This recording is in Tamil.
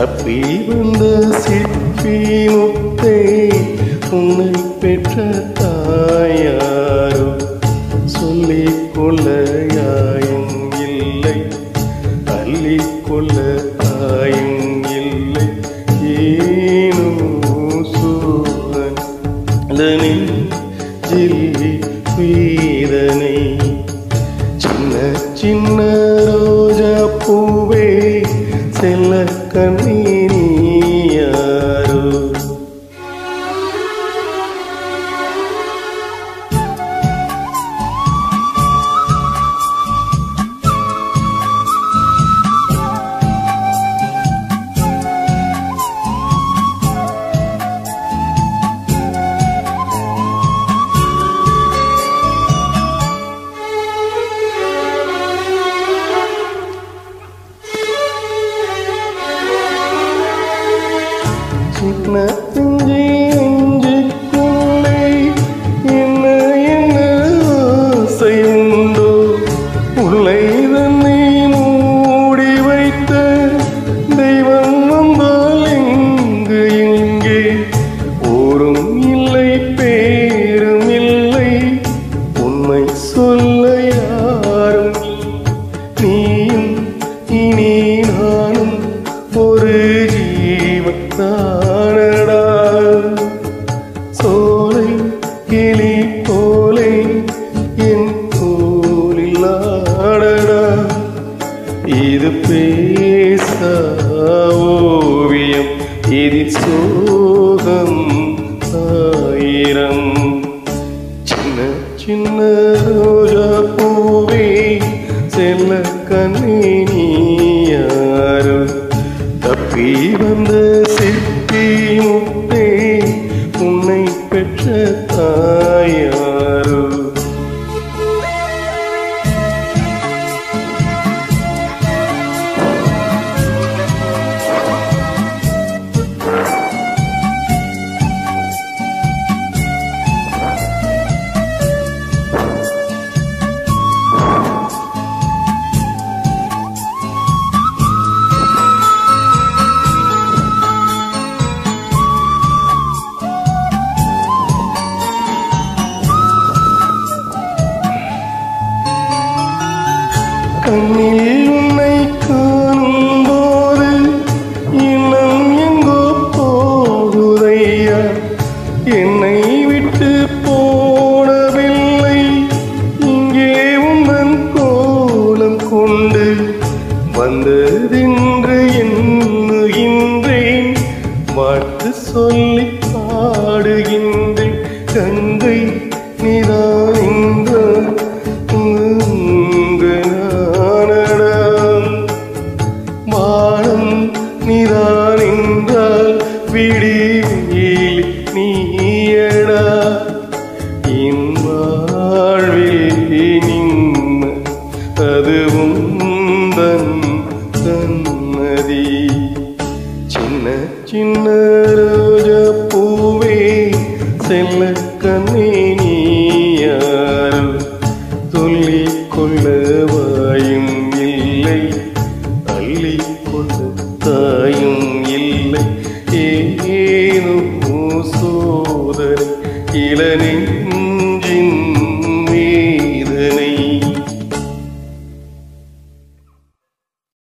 தப்பி வந்த சிற்பி முத்தே உன்னை பெற்ற தாயாரோ சொல்லிக் கொள்ள யாயும் இல்லை அள்ளிக் கொள்ள தாயும் இல்லை ஏனோ சோதன் நெஞ்சில் வீரனை சின்ன சின்ன ரோஜா பூவே செல்ல கண்ணீரியாரோ சின்ன பிஞ்சி நெஞ்சுக்குள்ளே என்ன என்ன ஆசை உண்டோ உள்ளே தன்னை மூடி வைத்த தெய்வம் வந்தால் எங்கு இங்கே ஊரும் இல்லை பேரும் இல்லை உண்மை சொல்ல யாரும் நீயும் இனி நானும் ஒரு ஜீவத்தானடா சோலை கிளி போலே என் தோலில் ஆடடா இது பேச ஓவியம் இதில் சோகம் ஆயிரம் சின்ன சின்ன ரோஜா பூவே செல்ல கண்ணீயாரோ தப்பி வந்த சிற்பி முத்தே உன்னை பெற்ற தாயாரோ கண்ணில் உன்னை காணும் போது இன்னும் எங்கோ போகுதையா என்னை விட்டு போனவில்லை இங்கே உன்னன் கோலம் கொண்டு வந்ததென்று எண்ணுகின்றேன் வாழ்த்து சொல்லி பாடுகின்றேன் கங்கை நிதான் என்றால் உங்கு நானடாம் வானம் நிதான் என்றால் விடிவில் நீயடா என் வாழ்வில் நின்ன அதுவும் தன் தன்னதி சின்ன சின்ன ரோஜா பூவே செல்ல கண்ணே நீயாரோ சொல்லிக் கொள்ள வாயும் இல்லை அள்ளிக் கொள்ள தாயும் இல்லை ஏனோ சோதனை இளநெஞ்ச